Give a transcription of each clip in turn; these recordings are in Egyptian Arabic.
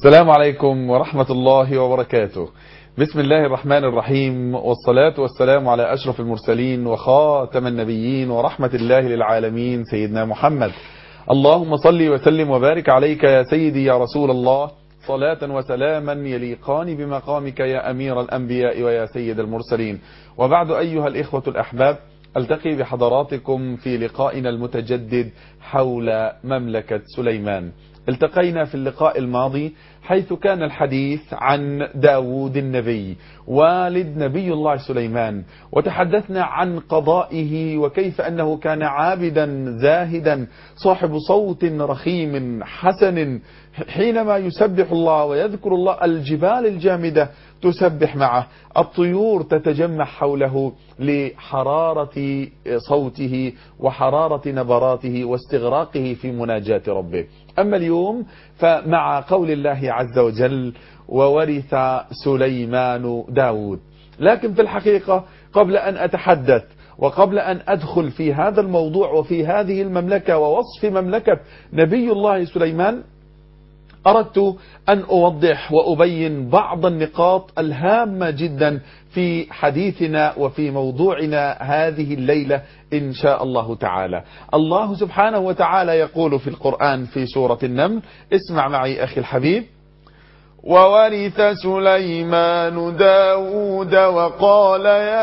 السلام عليكم ورحمة الله وبركاته بسم الله الرحمن الرحيم والصلاة والسلام على أشرف المرسلين وخاتم النبيين ورحمة الله للعالمين سيدنا محمد اللهم صل وسلم وبارك عليك يا سيدي يا رسول الله صلاة وسلاما يليقان بمقامك يا أمير الأنبياء ويا سيد المرسلين وبعد أيها الإخوة الأحباب ألتقي بحضراتكم في لقائنا المتجدد حول مملكة سليمان التقينا في اللقاء الماضي حيث كان الحديث عن داود النبي والد نبي الله سليمان وتحدثنا عن قضائه وكيف أنه كان عابدا زاهدا صاحب صوت رخيم حسن حينما يسبح الله ويذكر الله الجبال الجامدة تسبح معه الطيور تتجمع حوله لحرارة صوته وحرارة نبراته واستغراقه في مناجاة ربه أما اليوم فمع قول الله عز وجل وورث سليمان داود لكن في الحقيقة قبل أن أتحدث وقبل أن أدخل في هذا الموضوع وفي هذه المملكة ووصف مملكة نبي الله سليمان أردت أن أوضح وأبين بعض النقاط الهامة جدا في حديثنا وفي موضوعنا هذه الليلة إن شاء الله تعالى الله سبحانه وتعالى يقول في القرآن في سورة النمل اسمع معي أخي الحبيب وورث سليمان داود وقال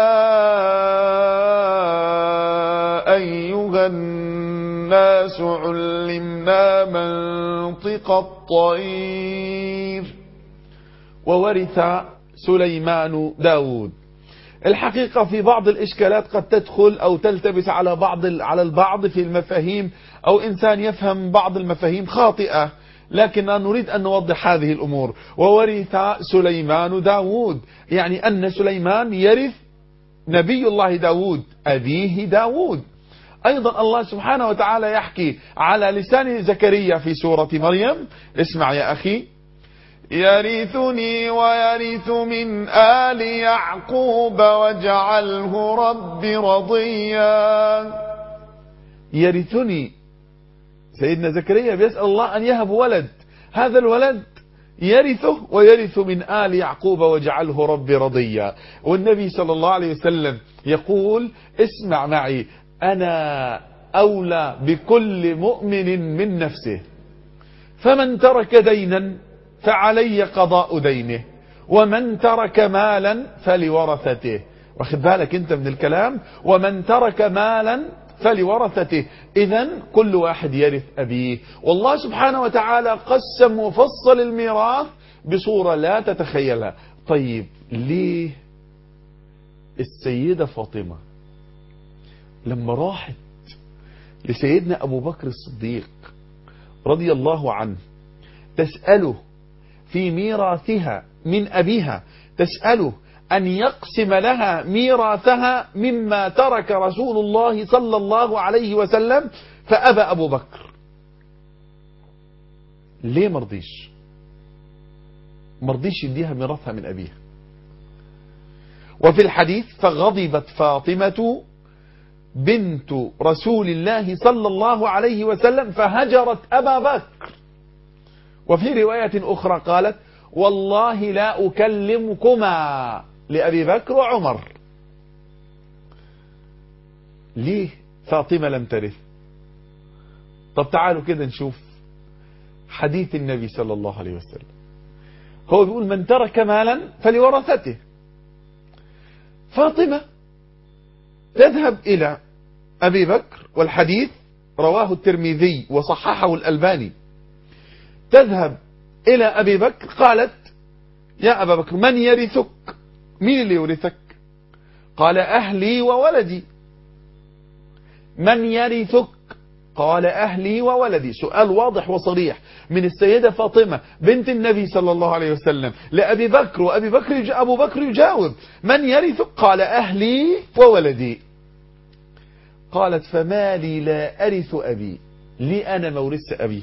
يا أيها الناس علمنا منطق الطير وورث سليمان داود الحقيقة في بعض الإشكالات قد تدخل أو تلتبس على بعض على البعض في المفاهيم أو إنسان يفهم بعض المفاهيم خاطئة لكن نريد أن نوضح هذه الأمور وورث سليمان داود يعني أن سليمان يرث نبي الله داود أبيه داود أيضا الله سبحانه وتعالى يحكي على لسان زكريا في سورة مريم اسمع يا أخي يرثني ويرث من آل يعقوب واجعله رب رضيا يرثني سيدنا زكريا بيسأل الله أن يهب ولد هذا الولد يرثه ويرث من آل يعقوب واجعله رب رضيا والنبي صلى الله عليه وسلم يقول اسمع معي أنا أولى بكل مؤمن من نفسه فمن ترك دينا فعلي قضاء دينه ومن ترك مالا فلورثته واخد بالك انت من الكلام ومن ترك مالا فلورثته اذا كل واحد يرث أبيه والله سبحانه وتعالى قسم وفصل الميراث بصورة لا تتخيلها طيب ليه السيدة فاطمة لما راحت لسيدنا أبو بكر الصديق رضي الله عنه تسأله في ميراثها من أبيها تسأله أن يقسم لها ميراثها مما ترك رسول الله صلى الله عليه وسلم فأبى أبو بكر ليه مرضيش مرضيش يديها ميراثها من أبيها وفي الحديث فغضبت فاطمة بنت رسول الله صلى الله عليه وسلم فهجرت أبا بكر وفي رواية أخرى قالت والله لا أكلمكما لأبي بكر وعمر ليه فاطمة لم ترث طب تعالوا كده نشوف حديث النبي صلى الله عليه وسلم هو بيقول من ترك مالا فلورثته فاطمة تذهب إلى أبي بكر والحديث رواه الترمذي وصححه الألباني تذهب إلى أبي بكر قالت يا أبا بكر من يرثك مين اللي يورثك قال أهلي وولدي من يرثك قال أهلي وولدي سؤال واضح وصريح من السيدة فاطمة بنت النبي صلى الله عليه وسلم لأبي بكر وأبي بكر أبو بكر يجاوب من يرثك قال أهلي وولدي قالت فما لي لا أرث أبي لي أنا مورث أبي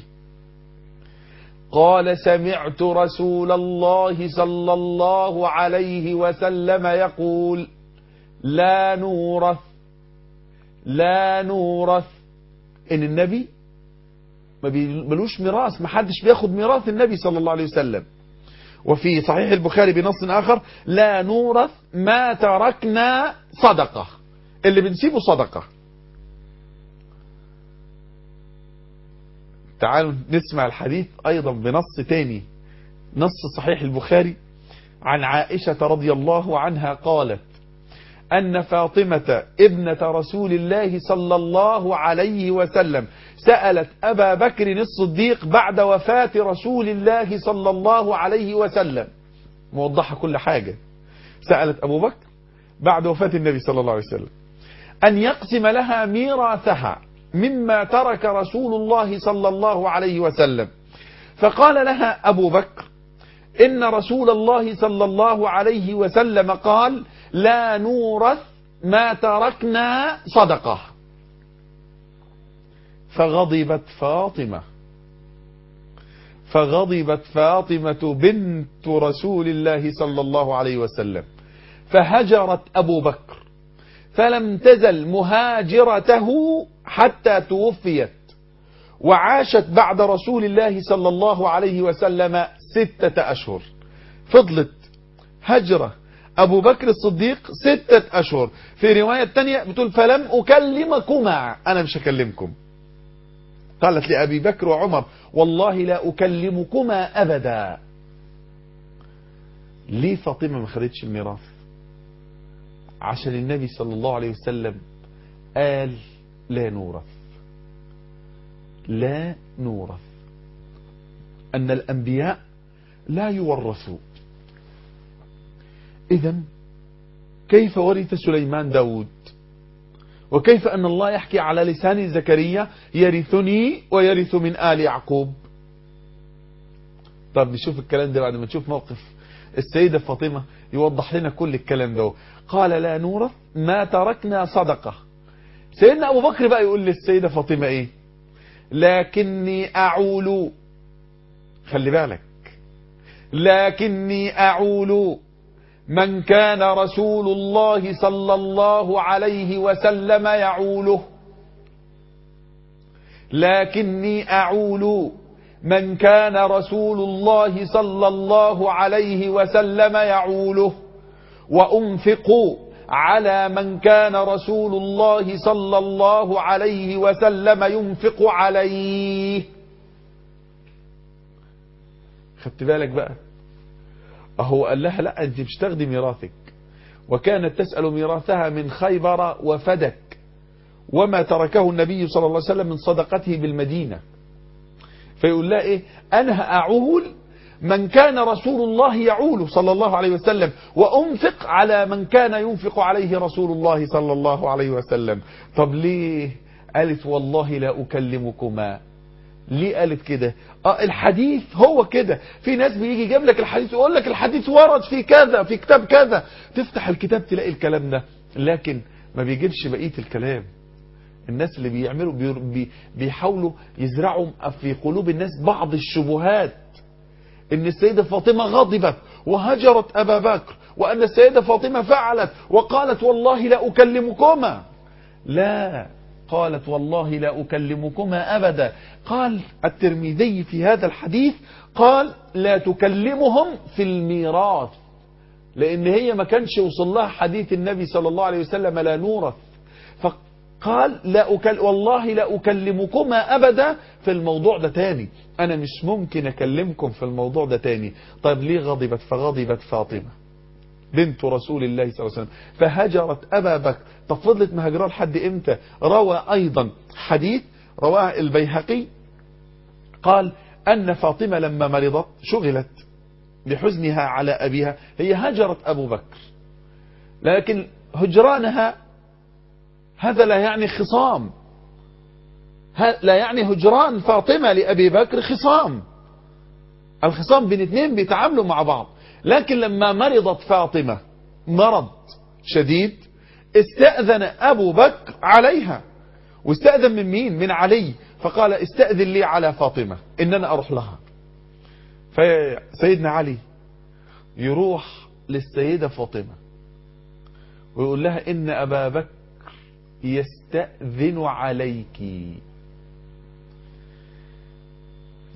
قال سمعت رسول الله صلى الله عليه وسلم يقول لا نورث لا نورث إن النبي ما بيقبلوش ميراث ما حدش بياخد ميراث النبي صلى الله عليه وسلم وفي صحيح البخاري بنص آخر لا نورث ما تركنا صدقة اللي بنسيبه صدقة تعالوا نسمع الحديث أيضا بنص تاني نص صحيح البخاري عن عائشة رضي الله عنها قالت أن فاطمة ابنة رسول الله صلى الله عليه وسلم سألت أبا بكر الصديق بعد وفاة رسول الله صلى الله عليه وسلم موضحة كل حاجة سألت أبو بكر بعد وفاة النبي صلى الله عليه وسلم أن يقسم لها ميراثها مما ترك رسول الله صلى الله عليه وسلم فقال لها أبو بكر إن رسول الله صلى الله عليه وسلم قال لا نورث ما تركنا صدقة فغضبت فاطمة فغضبت فاطمة بنت رسول الله صلى الله عليه وسلم فهجرت أبو بكر فلم تزل مهاجرته حتى توفيت وعاشت بعد رسول الله صلى الله عليه وسلم ستة أشهر فضلت هجرة أبو بكر الصديق ستة أشهر في رواية تانية بتقول فلم أكلمكما أنا مش أكلمكم قالت لأبي بكر وعمر والله لا أكلمكما أبدا ليه فاطمة ما خدتش الميراث عشان النبي صلى الله عليه وسلم قال لا نورث لا نورث أن الأنبياء لا يورثوا إذا كيف ورث سليمان داود وكيف أن الله يحكي على لسان زكريا يرثني ويرث من آل يعقوب طب نشوف الكلام ده بعد ما نشوف موقف السيدة فاطمة يوضح لنا كل الكلام ده قال لا نورث ما تركنا صدقة سيدنا أبو بكر بقى يقول للسيدة فاطمة إيه لكني أعول خلي بالك لكني أعول من كان رسول الله صلى الله عليه وسلم يعوله لكني أعول من كان رسول الله صلى الله عليه وسلم يعوله وأنفق على من كان رسول الله صلى الله عليه وسلم ينفق عليه خدت بالك بقى أهو قال لها لا أنت مش تاخدي ميراثك وكانت تسأل ميراثها من خيبر وفدك وما تركه النبي صلى الله عليه وسلم من صدقته بالمدينة فيقول لها إيه أنا أعول من كان رسول الله يعول صلى الله عليه وسلم وأنفق على من كان ينفق عليه رسول الله صلى الله عليه وسلم طب ليه قالت والله لا أكلمكما ليه قالت كده اه الحديث هو كده في ناس بيجي يجيب لك الحديث يقول لك الحديث ورد في كذا في كتاب كذا تفتح الكتاب تلاقي الكلام ده لكن ما بيجيبش بقية الكلام الناس اللي بيعملوا بي بيحاولوا يزرعوا في قلوب الناس بعض الشبهات ان السيدة فاطمة غضبت وهجرت ابا بكر وان السيدة فاطمة فعلت وقالت والله لا اكلمكما لا قالت والله لا أكلمكما أبدا قال الترمذي في هذا الحديث قال لا تكلمهم في الميراث لأن هي ما كانش وصل لها حديث النبي صلى الله عليه وسلم لا نورث فقال لا أكل والله لا أكلمكما أبدا في الموضوع ده تاني أنا مش ممكن أكلمكم في الموضوع ده تاني طيب ليه غضبت فغضبت فاطمة بنت رسول الله صلى الله عليه وسلم فهجرت أبا بكر طب فضلت مهاجرة لحد إمتى روى أيضا حديث رواه البيهقي قال أن فاطمة لما مرضت شغلت بحزنها على أبيها هي هجرت أبو بكر لكن هجرانها هذا لا يعني خصام لا يعني هجران فاطمة لأبي بكر خصام الخصام بين اثنين بيتعاملوا مع بعض لكن لما مرضت فاطمة مرض شديد استأذن أبو بكر عليها واستأذن من مين من علي فقال استأذن لي على فاطمة إن أنا أروح لها فسيدنا علي يروح للسيدة فاطمة ويقول لها إن أبا بكر يستأذن عليك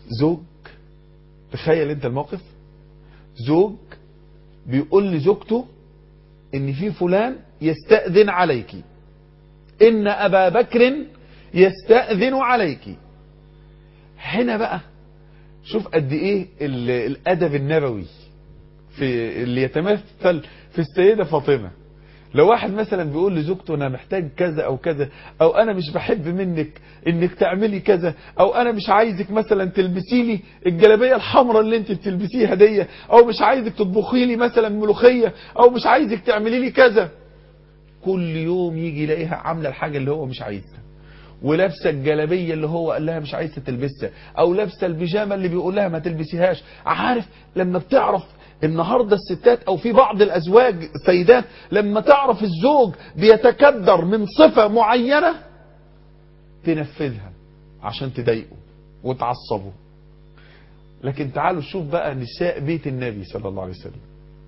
زوج تخيل انت الموقف زوج بيقول لزوجته ان في فلان يستأذن عليك ان ابا بكر يستأذن عليك هنا بقى شوف قد ايه ال- الادب النبوي في اللي يتمثل في السيدة فاطمة لو واحد مثلا بيقول لزوجته انا محتاج كذا او كذا او انا مش بحب منك انك تعملي كذا او انا مش عايزك مثلا تلبسي لي الجلابيه الحمراء اللي انت بتلبسيها دي او مش عايزك تطبخي لي مثلا ملوخيه او مش عايزك تعملي لي كذا كل يوم يجي يلاقيها عامله الحاجه اللي هو مش عايزها ولابسه الجلابيه اللي هو قال لها مش عايزه تلبسها او لابسه البيجامه اللي بيقول لها ما تلبسيهاش عارف لما بتعرف النهارده الستات او في بعض الازواج السيدات لما تعرف الزوج بيتكدر من صفه معينه تنفذها عشان تضايقه وتعصبه لكن تعالوا شوف بقى نساء بيت النبي صلى الله عليه وسلم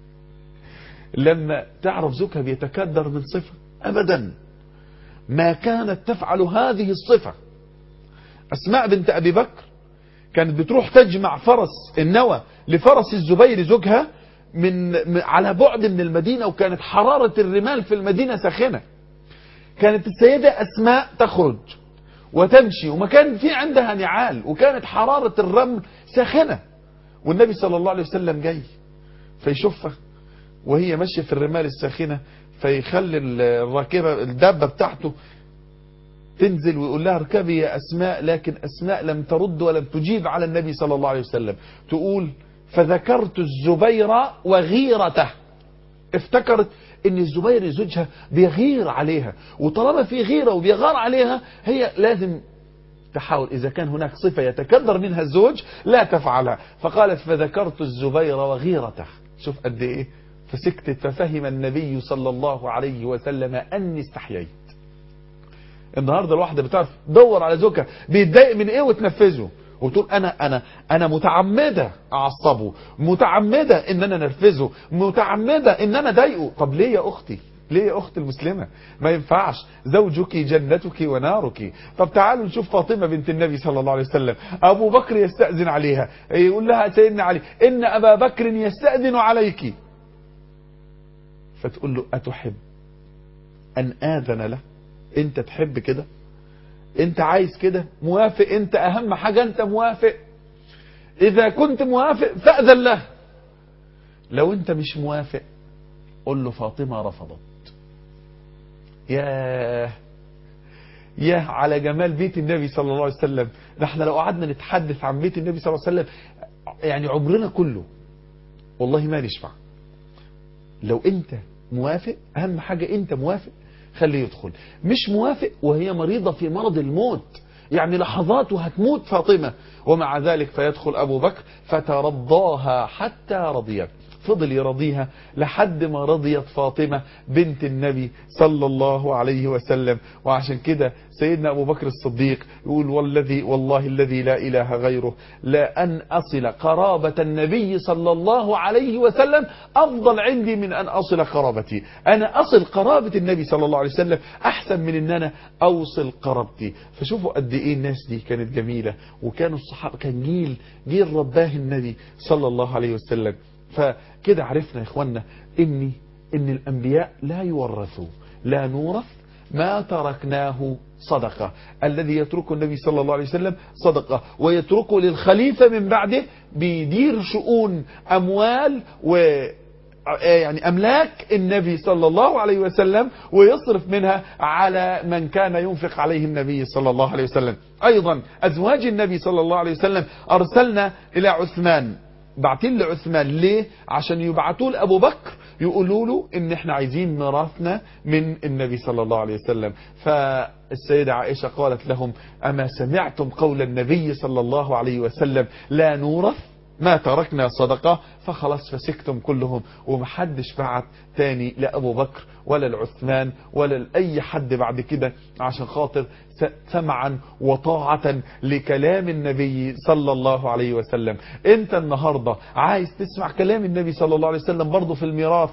لما تعرف زوجها بيتكدر من صفه ابدا ما كانت تفعل هذه الصفة أسماء بنت أبي بكر كانت بتروح تجمع فرس النوى لفرس الزبير زوجها من من- على بعد من المدينة وكانت حرارة الرمال في المدينة ساخنة كانت السيدة أسماء تخرج وتمشي وما كان في عندها نعال وكانت حرارة الرمل ساخنة والنبي صلى الله عليه وسلم جاي فيشوفها وهي ماشية في الرمال الساخنة فيخلي الراكبة الدابة بتاعته تنزل ويقول لها اركبي يا أسماء لكن أسماء لم ترد ولم تجيب على النبي صلى الله عليه وسلم تقول فذكرت الزبير وغيرته افتكرت ان الزبير زوجها بيغير عليها وطالما في غيرة وبيغار عليها هي لازم تحاول إذا كان هناك صفة يتكدر منها الزوج لا تفعلها فقالت فذكرت الزبير وغيرته شوف قد إيه فسكتت ففهم النبي صلى الله عليه وسلم أني استحييت النهارده الواحده بتعرف تدور على زوجها بيتضايق من ايه وتنفذه وتقول انا انا انا متعمده اعصبه متعمده ان انا انرفزه متعمده ان انا اضايقه طب ليه يا اختي ليه يا اخت المسلمه ما ينفعش زوجك جنتك ونارك طب تعالوا نشوف فاطمه بنت النبي صلى الله عليه وسلم ابو بكر يستاذن عليها يقول لها سيدنا علي ان ابا بكر يستاذن عليك فتقول له اتحب ان اذن له انت تحب كده انت عايز كده موافق انت اهم حاجة انت موافق اذا كنت موافق فاذن له لو انت مش موافق قل له فاطمة رفضت ياه ياه على جمال بيت النبي صلى الله عليه وسلم نحن لو قعدنا نتحدث عن بيت النبي صلى الله عليه وسلم يعني عمرنا كله والله ما نشفع لو انت موافق اهم حاجة انت موافق خليه يدخل مش موافق وهي مريضة في مرض الموت يعني لحظات وهتموت فاطمة ومع ذلك فيدخل أبو بكر فترضاها حتى رضيت فضل يرضيها لحد ما رضيت فاطمة بنت النبي صلى الله عليه وسلم وعشان كده سيدنا أبو بكر الصديق يقول والذي والله الذي لا إله غيره لا أن أصل قرابة النبي صلى الله عليه وسلم أفضل عندي من أن أصل قرابتي أنا أصل قرابة النبي صلى الله عليه وسلم أحسن من أن أنا أوصل قرابتي فشوفوا قد إيه الناس دي كانت جميلة وكانوا الصحابة كان جيل جيل رباه النبي صلى الله عليه وسلم فكده عرفنا يا إخوانا إني إن الأنبياء لا يورثوا لا نورث ما تركناه صدقة الذي يتركه النبي صلى الله عليه وسلم صدقة ويتركه للخليفة من بعده بيدير شؤون أموال و يعني أملاك النبي صلى الله عليه وسلم ويصرف منها على من كان ينفق عليه النبي صلى الله عليه وسلم أيضا أزواج النبي صلى الله عليه وسلم أرسلنا إلى عثمان بعتين لعثمان ليه عشان يبعتوا لأبو بكر يقولوا له ان احنا عايزين ميراثنا من النبي صلى الله عليه وسلم فالسيدة عائشة قالت لهم أما سمعتم قول النبي صلى الله عليه وسلم لا نورث ما تركنا صدقة فخلاص فسكتم كلهم ومحدش بعت تاني لأبو بكر ولا لعثمان ولا لأي حد بعد كده عشان خاطر سمعا وطاعة لكلام النبي صلى الله عليه وسلم انت النهاردة عايز تسمع كلام النبي صلى الله عليه وسلم برضه في الميراث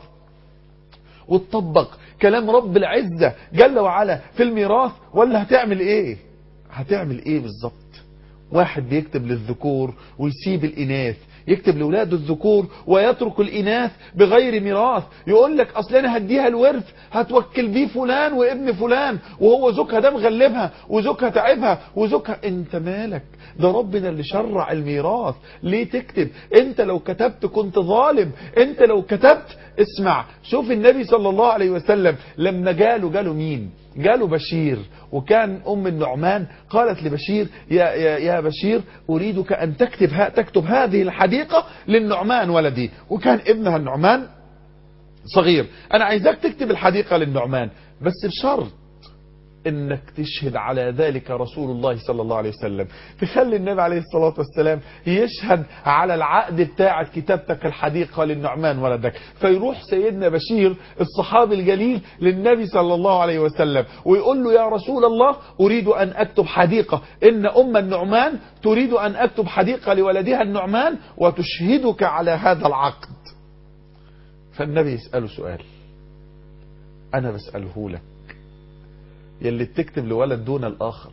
وتطبق كلام رب العزة جل وعلا في الميراث ولا هتعمل ايه هتعمل ايه بالظبط واحد بيكتب للذكور ويسيب الإناث يكتب لولاده الذكور ويترك الإناث بغير ميراث يقول لك أصل أنا هديها الورث هتوكل بيه فلان وابن فلان وهو زوجها ده مغلبها وزوجها تعبها وزوجها انت مالك ده ربنا اللي شرع الميراث ليه تكتب انت لو كتبت كنت ظالم انت لو كتبت اسمع شوف النبي صلى الله عليه وسلم لما جاله جاله مين جاله بشير وكان أم النعمان قالت لبشير يا, يا, يا بشير أريدك أن تكتب ها تكتب هذه الحديقة للنعمان ولدي وكان ابنها النعمان صغير أنا عايزك تكتب الحديقة للنعمان بس بشرط انك تشهد على ذلك رسول الله صلى الله عليه وسلم تخلي النبي عليه الصلاة والسلام يشهد على العقد بتاع كتابتك الحديقة للنعمان ولدك فيروح سيدنا بشير الصحابي الجليل للنبي صلى الله عليه وسلم ويقول له يا رسول الله أريد أن أكتب حديقة إن أم النعمان تريد أن أكتب حديقة لولدها النعمان وتشهدك على هذا العقد فالنبي يسأله سؤال أنا بسأله لك يلي بتكتب لولد دون الآخر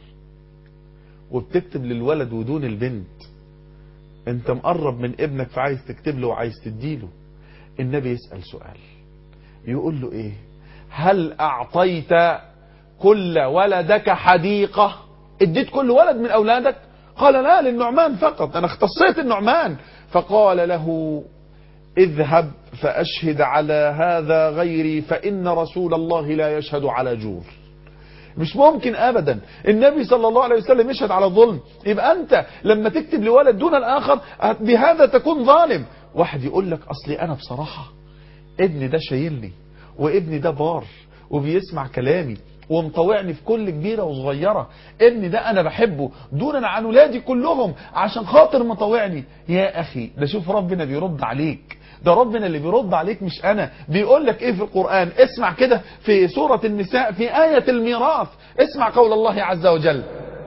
وبتكتب للولد ودون البنت انت مقرب من ابنك فعايز تكتب له وعايز تديله النبي يسأل سؤال يقول له ايه هل اعطيت كل ولدك حديقة اديت كل ولد من اولادك قال لا للنعمان فقط انا اختصيت النعمان فقال له اذهب فاشهد على هذا غيري فان رسول الله لا يشهد على جور مش ممكن ابدا النبي صلى الله عليه وسلم يشهد على الظلم يبقى انت لما تكتب لولد دون الاخر بهذا تكون ظالم واحد يقول لك اصلي انا بصراحة ابني ده شايلني وابني ده بار وبيسمع كلامي ومطوعني في كل كبيرة وصغيرة ابني ده انا بحبه دونا عن ولادي كلهم عشان خاطر مطوعني يا اخي ده شوف ربنا بيرد عليك ده ربنا اللي بيرد عليك مش انا بيقول لك ايه في القرآن اسمع كده في سورة النساء في آية الميراث اسمع قول الله عز وجل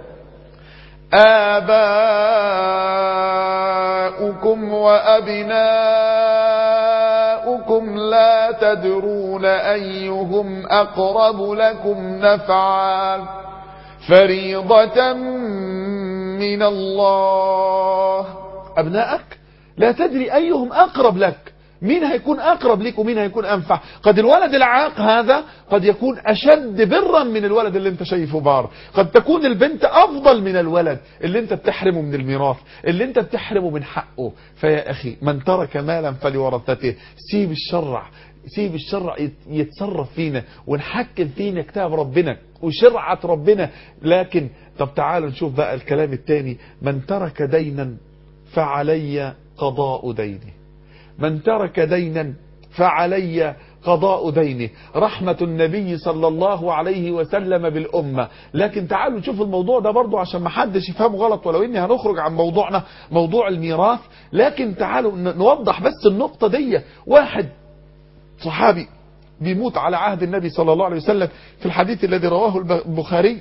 آباؤكم وأبناؤكم لا تدرون أيهم أقرب لكم نفعا فريضة من الله أبناءك لا تدري أيهم أقرب لك مين هيكون أقرب لك ومين هيكون أنفع قد الولد العاق هذا قد يكون أشد برا من الولد اللي انت شايفه بار قد تكون البنت أفضل من الولد اللي انت بتحرمه من الميراث اللي انت بتحرمه من حقه فيا أخي من ترك مالا فلورثته سيب الشرع سيب الشرع يتصرف فينا ونحكم فينا كتاب ربنا وشرعة ربنا لكن طب تعالوا نشوف بقى الكلام التاني من ترك دينا فعلي قضاء دينه من ترك دينا فعلي قضاء دينه رحمة النبي صلى الله عليه وسلم بالأمة لكن تعالوا نشوف الموضوع ده برضو عشان ما حدش يفهمه غلط ولو اني هنخرج عن موضوعنا موضوع الميراث لكن تعالوا نوضح بس النقطة دي واحد صحابي بيموت على عهد النبي صلى الله عليه وسلم في الحديث الذي رواه البخاري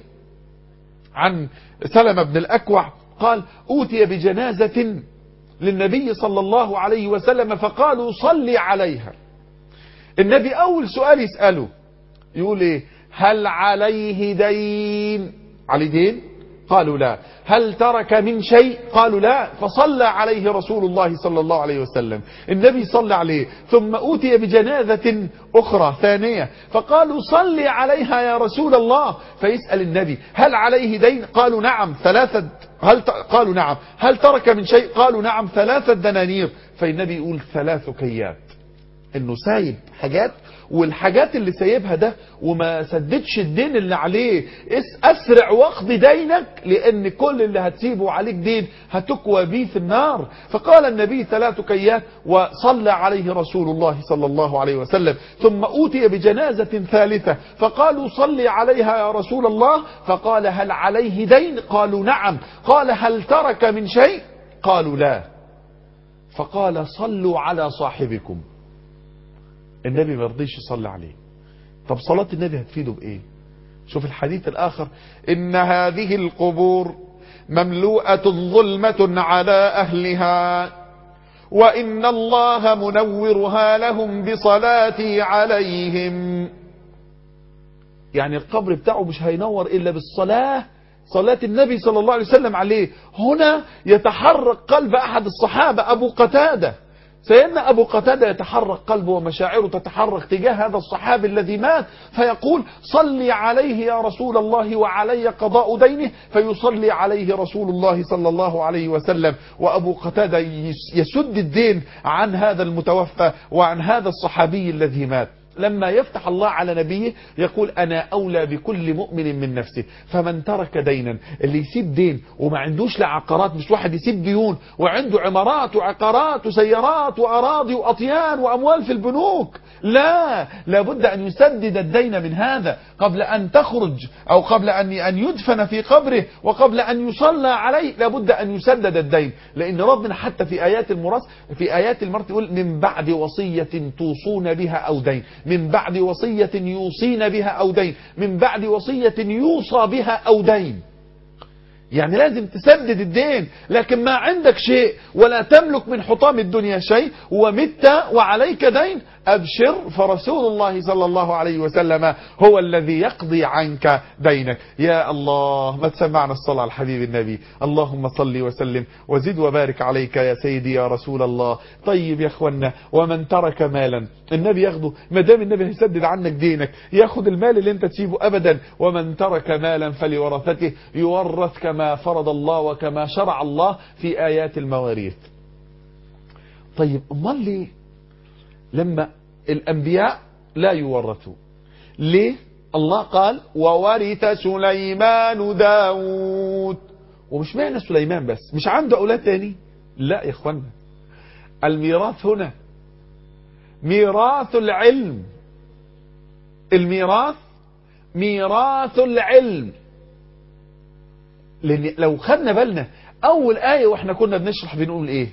عن سلمة بن الأكوع قال أوتي بجنازة للنبي صلى الله عليه وسلم فقالوا صلي عليها النبي أول سؤال يسأله يقول إيه هل عليه دين عليه دين قالوا لا هل ترك من شيء قالوا لا فصلى عليه رسول الله صلى الله عليه وسلم النبي صلى عليه ثم أوتي بجنازة أخرى ثانية فقالوا صلي عليها يا رسول الله فيسأل النبي هل عليه دين قالوا نعم ثلاثة هل ت... قالوا نعم هل ترك من شيء قالوا نعم ثلاثة دنانير فالنبي يقول ثلاث كيات انه سايب حاجات والحاجات اللي سايبها ده وما سددش الدين اللي عليه اسرع واخد دينك لان كل اللي هتسيبه عليك دين هتكوى بيه في النار فقال النبي ثلاث كيات وصلى عليه رسول الله صلى الله عليه وسلم ثم اوتي بجنازة ثالثة فقالوا صلي عليها يا رسول الله فقال هل عليه دين قالوا نعم قال هل ترك من شيء قالوا لا فقال صلوا على صاحبكم النبي ما رضيش يصلي عليه طب صلاة النبي هتفيده بإيه شوف الحديث الآخر إن هذه القبور مملوءة ظلمة على أهلها وإن الله منورها لهم بصلاتي عليهم يعني القبر بتاعه مش هينور إلا بالصلاة صلاة النبي صلى الله عليه وسلم عليه هنا يتحرك قلب أحد الصحابة أبو قتادة سيدنا أبو قتادة يتحرك قلبه ومشاعره تتحرك تجاه هذا الصحابي الذي مات فيقول صلي عليه يا رسول الله وعلي قضاء دينه فيصلي عليه رسول الله صلى الله عليه وسلم وأبو قتادة يسد الدين عن هذا المتوفى وعن هذا الصحابي الذي مات لما يفتح الله على نبيه يقول أنا أولى بكل مؤمن من نفسه فمن ترك دينا اللي يسيب دين وما عندوش لعقارات مش واحد يسيب ديون وعنده عمارات وعقارات وسيارات وأراضي وأطيان وأموال في البنوك لا لابد أن يسدد الدين من هذا قبل أن تخرج أو قبل أن أن يدفن في قبره وقبل أن يصلى عليه لابد أن يسدد الدين لأن ربنا حتى في آيات المرس في آيات المرت يقول من بعد وصية توصون بها أو دين من بعد وصية يوصين بها أو دين من بعد وصية يوصى بها أو دين يعني لازم تسدد الدين لكن ما عندك شيء ولا تملك من حطام الدنيا شيء ومت وعليك دين أبشر فرسول الله صلى الله عليه وسلم هو الذي يقضي عنك دينك يا الله ما تسمعنا الصلاة على الحبيب النبي اللهم صل وسلم وزد وبارك عليك يا سيدي يا رسول الله طيب يا اخوانا ومن ترك مالا النبي ياخده ما دام النبي هيسدد عنك دينك ياخد المال اللي انت تسيبه ابدا ومن ترك مالا فلورثته يورث كما فرض الله وكما شرع الله في ايات المواريث طيب امال ليه لما الأنبياء لا يورثوا ليه الله قال وورث سليمان داود ومش معنى سليمان بس مش عنده أولاد تاني لا يا إخوانا الميراث هنا ميراث العلم الميراث ميراث العلم لأن لو خدنا بالنا أول آية وإحنا كنا بنشرح بنقول إيه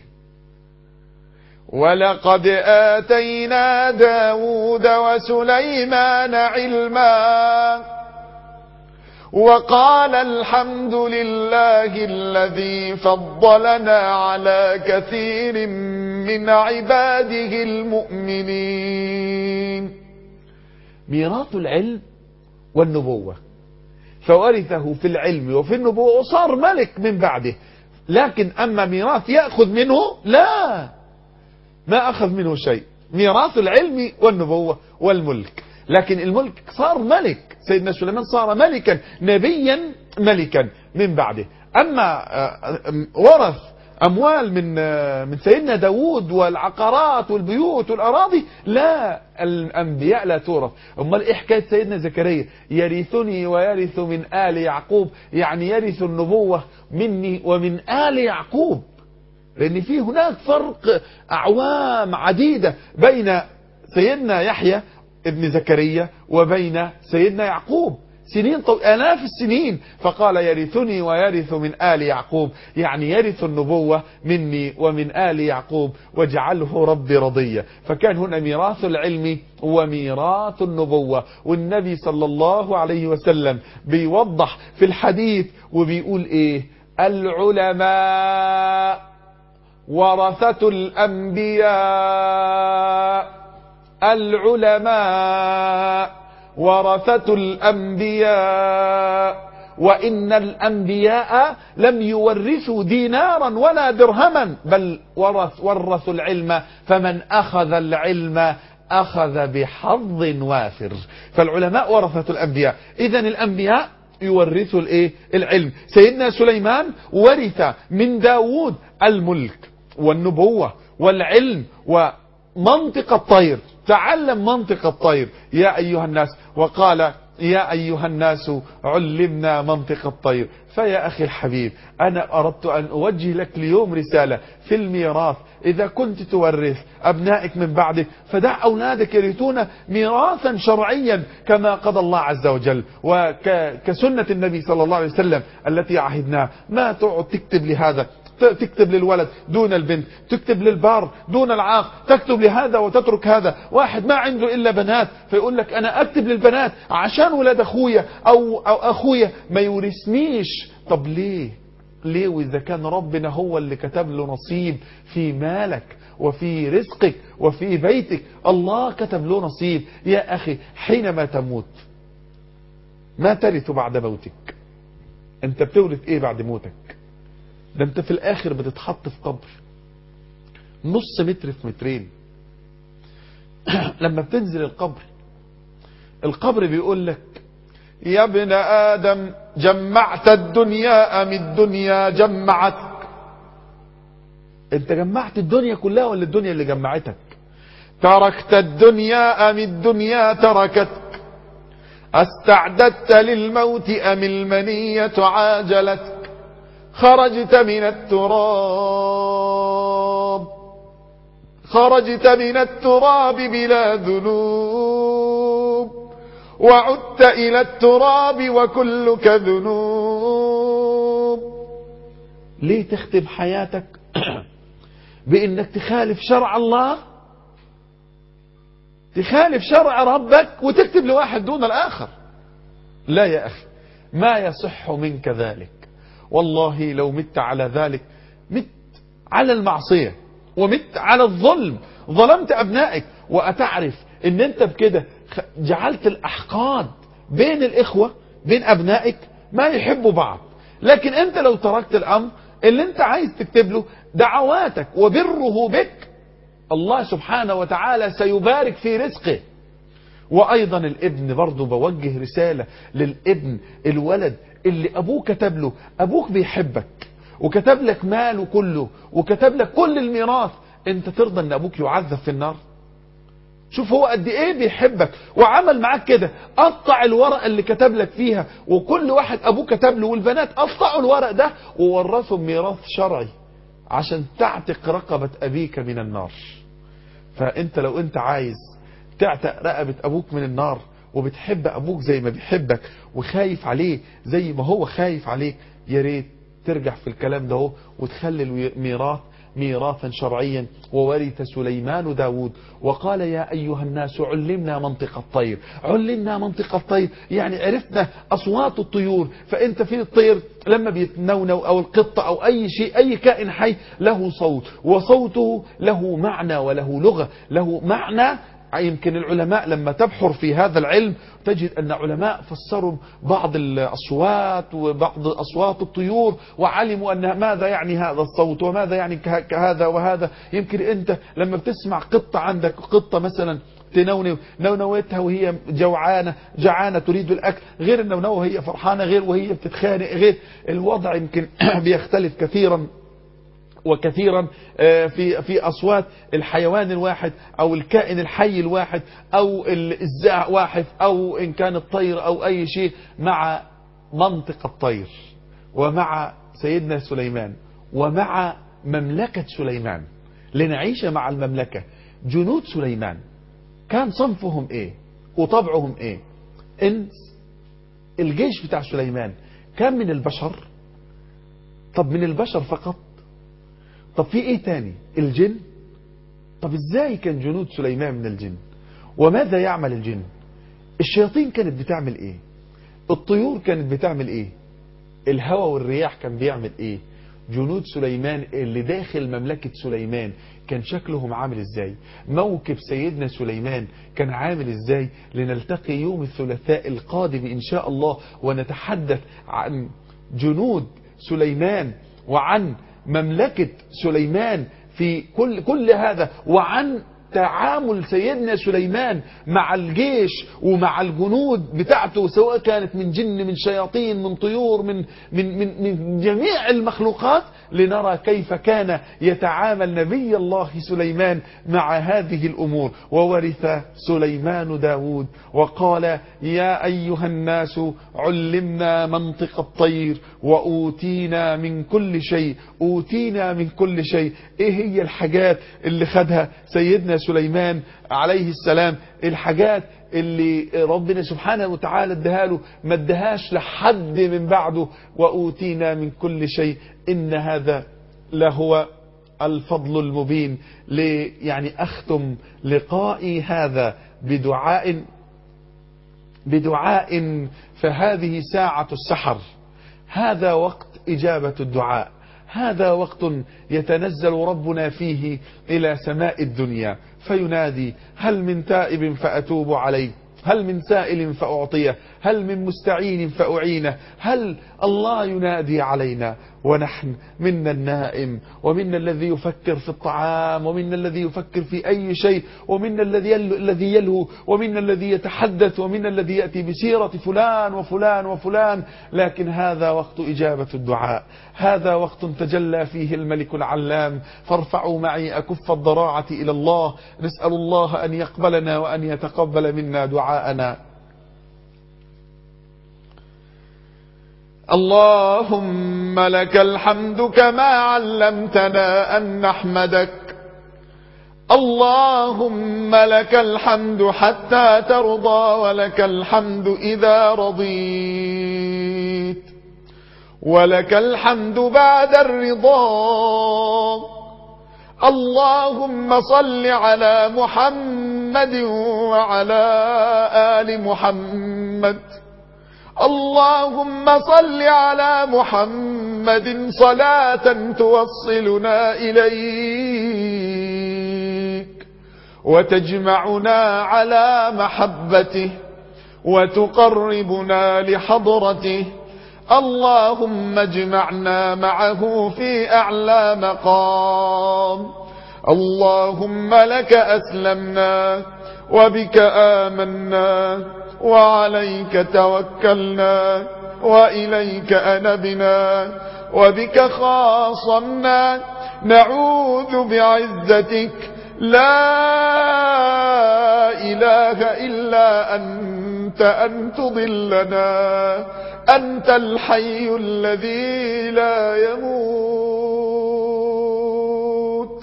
ولقد آتينا داود وسليمان علما وقال الحمد لله الذي فضلنا على كثير من عباده المؤمنين ميراث العلم والنبوة فورثه في العلم وفي النبوة وصار ملك من بعده لكن أما ميراث يأخذ منه لا ما أخذ منه شيء ميراث العلم والنبوة والملك لكن الملك صار ملك سيدنا سليمان صار ملكا نبيا ملكا من بعده أما ورث أموال من من سيدنا داود والعقارات والبيوت والأراضي لا الأنبياء لا تورث أمال إيه حكاية سيدنا زكريا يرثني ويرث من آل يعقوب يعني يرث النبوة مني ومن آل يعقوب لأن في هناك فرق أعوام عديدة بين سيدنا يحيى ابن زكريا وبين سيدنا يعقوب سنين طو... آلاف السنين فقال يرثني ويرث من آل يعقوب يعني يرث النبوة مني ومن آل يعقوب واجعله ربي رضيا فكان هنا ميراث العلم وميراث النبوة والنبي صلى الله عليه وسلم بيوضح في الحديث وبيقول ايه العلماء ورثة الأنبياء العلماء ورثة الأنبياء وإن الأنبياء لم يورثوا دينارا ولا درهما بل ورث ورثوا العلم فمن أخذ العلم أخذ بحظ وافر فالعلماء ورثة الأنبياء إذا الأنبياء يورثوا الايه العلم سيدنا سليمان ورث من داود الملك والنبوة والعلم ومنطق الطير تعلم منطق الطير يا أيها الناس وقال يا أيها الناس علمنا منطق الطير فيا أخي الحبيب أنا أردت أن أوجه لك اليوم رسالة في الميراث إذا كنت تورث أبنائك من بعدك فدع أولادك يرثون ميراثا شرعيا كما قضى الله عز وجل وكسنة النبي صلى الله عليه وسلم التي عهدناه ما تقعد تكتب لهذا تكتب للولد دون البنت تكتب للبار دون العاق تكتب لهذا وتترك هذا واحد ما عنده إلا بنات فيقول لك أنا أكتب للبنات عشان ولاد أخويا أو, أو أخويا ما يورثنيش طب ليه ليه وإذا كان ربنا هو اللي كتب له نصيب في مالك وفي رزقك وفي بيتك الله كتب له نصيب يا أخي حينما تموت ما ترث بعد موتك انت بتورث ايه بعد موتك ده انت في الاخر بتتحط في قبر نص متر في مترين لما بتنزل القبر القبر بيقول لك يا ابن آدم جمعت الدنيا أم الدنيا جمعتك انت جمعت الدنيا كلها ولا الدنيا اللي جمعتك تركت الدنيا أم الدنيا تركتك استعددت للموت أم المنية عاجلتك خرجت من التراب خرجت من التراب بلا ذنوب وعدت إلى التراب وكلك ذنوب ليه تختم حياتك بانك تخالف شرع الله تخالف شرع ربك وتكتب لواحد دون الاخر لا يا اخي ما يصح منك ذلك والله لو مت على ذلك مت على المعصية ومت على الظلم ظلمت ابنائك واتعرف ان انت بكده جعلت الاحقاد بين الاخوة بين ابنائك ما يحبوا بعض لكن انت لو تركت الامر اللي انت عايز تكتب له دعواتك وبره بك الله سبحانه وتعالى سيبارك في رزقه وايضا الابن برضه بوجه رسالة للابن الولد اللي ابوه كتب له ابوك بيحبك وكتب لك ماله كله وكتب لك كل الميراث انت ترضى ان ابوك يعذب في النار شوف هو قد ايه بيحبك وعمل معاك كده قطع الورقه اللي كتب لك فيها وكل واحد ابوه كتب له والبنات قطعوا الورق ده وورثهم ميراث شرعي عشان تعتق رقبة ابيك من النار فانت لو انت عايز تعتق رقبة ابوك من النار وبتحب ابوك زي ما بيحبك وخايف عليه زي ما هو خايف عليك يا ريت ترجع في الكلام ده هو وتخلي الميراث ميراثا شرعيا وورث سليمان داود وقال يا أيها الناس علمنا منطق الطير علمنا منطق الطير يعني عرفنا أصوات الطيور فأنت في الطير لما بيتنونو أو القطة أو أي شيء أي كائن حي له صوت وصوته له معنى وله لغة له معنى يمكن العلماء لما تبحر في هذا العلم تجد أن علماء فسروا بعض الأصوات وبعض أصوات الطيور وعلموا أن ماذا يعني هذا الصوت وماذا يعني كهذا وهذا يمكن أنت لما بتسمع قطة عندك قطة مثلا تنونو نونوتها وهي جوعانة جعانة تريد الأكل غير النونو وهي فرحانة غير وهي بتتخانق غير الوضع يمكن بيختلف كثيرا وكثيرا في في اصوات الحيوان الواحد او الكائن الحي الواحد او الزاع واحد او ان كان الطير او اي شيء مع منطق الطير ومع سيدنا سليمان ومع مملكة سليمان لنعيش مع المملكة جنود سليمان كان صنفهم ايه وطبعهم ايه ان الجيش بتاع سليمان كان من البشر طب من البشر فقط طب في ايه تاني الجن طب ازاي كان جنود سليمان من الجن وماذا يعمل الجن الشياطين كانت بتعمل ايه الطيور كانت بتعمل ايه الهواء والرياح كان بيعمل ايه جنود سليمان اللي داخل مملكة سليمان كان شكلهم عامل ازاي موكب سيدنا سليمان كان عامل ازاي لنلتقي يوم الثلاثاء القادم ان شاء الله ونتحدث عن جنود سليمان وعن مملكة سليمان في كل كل هذا وعن تعامل سيدنا سليمان مع الجيش ومع الجنود بتاعته سواء كانت من جن من شياطين من طيور من من من, من جميع المخلوقات لنرى كيف كان يتعامل نبي الله سليمان مع هذه الأمور وورث سليمان داود وقال يا أيها الناس علمنا منطق الطير وأوتينا من كل شيء أوتينا من كل شيء إيه هي الحاجات اللي خدها سيدنا سليمان عليه السلام الحاجات اللي ربنا سبحانه وتعالى اداها له ما ادهاش لحد من بعده وأوتينا من كل شيء إن هذا لهو الفضل المبين لي يعني أختم لقائي هذا بدعاء بدعاء فهذه ساعة السحر هذا وقت إجابة الدعاء هذا وقت يتنزل ربنا فيه إلى سماء الدنيا فينادي هل من تائب فأتوب عليه هل من سائل فأعطيه هل من مستعين فأعينه هل الله ينادي علينا ونحن منا النائم ومنا الذي يفكر في الطعام ومنا الذي يفكر في أي شيء ومنا الذي يلهو, الذي يلهو ومنا الذي يتحدث ومنا الذي يأتي بسيرة فلان وفلان وفلان لكن هذا وقت إجابة الدعاء هذا وقت تجلى فيه الملك العلام فارفعوا معي أكف الضراعة إلى الله نسأل الله أن يقبلنا وأن يتقبل منا دعاءنا اللهم لك الحمد كما علمتنا أن نحمدك اللهم لك الحمد حتى ترضى ولك الحمد إذا رضيت ولك الحمد بعد الرضا اللهم صل على محمد وعلى آل محمد اللهم صل على محمد صلاة توصلنا إليك وتجمعنا على محبته وتقربنا لحضرته اللهم اجمعنا معه في أعلى مقام اللهم لك أسلمنا وبك آمنا وعليك توكلنا وإليك أنبنا وبك خاصمنا نعوذ بعزتك لا إله إلا أنت أن تضلنا أنت الحي الذي لا يموت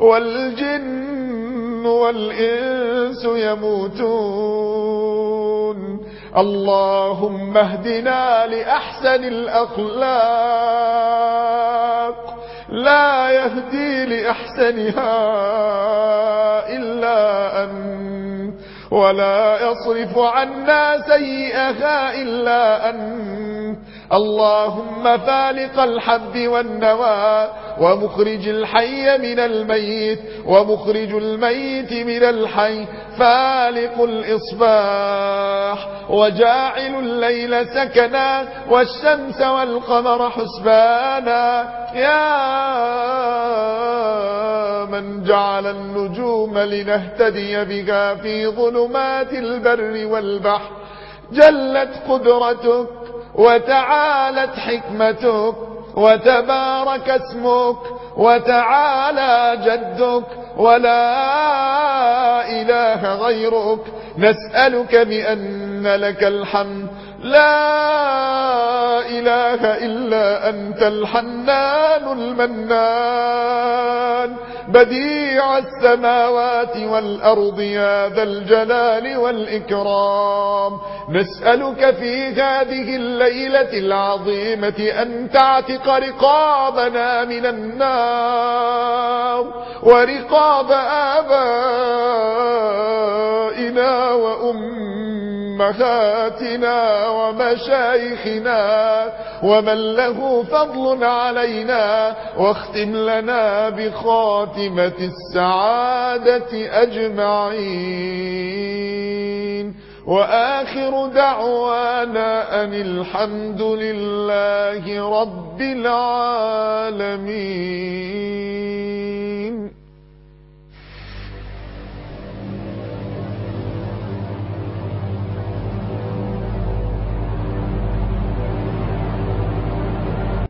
والجن والإنس يموتون اللهم اهدنا لأحسن الأخلاق لا يهدي لأحسنها إلا أنت ولا يصرف عنا سيئها إلا أنت اللهم فالق الحب والنوى ومخرج الحي من الميت ومخرج الميت من الحي فالق الإصباح وجاعل الليل سكنا والشمس والقمر حسبانا يا من جعل النجوم لنهتدي بها في ظلمات البر والبحر جلت قدرتك وتعالت حكمتك وتبارك اسمك وتعالى جدك ولا إله غيرك نسألك بأن لك الحمد لا إله إلا أنت الحنان المنان بديع السماوات والأرض يا ذا الجلال والإكرام نسألك في هذه الليلة العظيمة أن تعتق رقابنا من النار ورقاب آبائنا وأمهاتنا ومشايخنا ومن له فضل علينا واختم لنا بخاتمة السعادة أجمعين وآخر دعوانا أن الحمد لله رب العالمين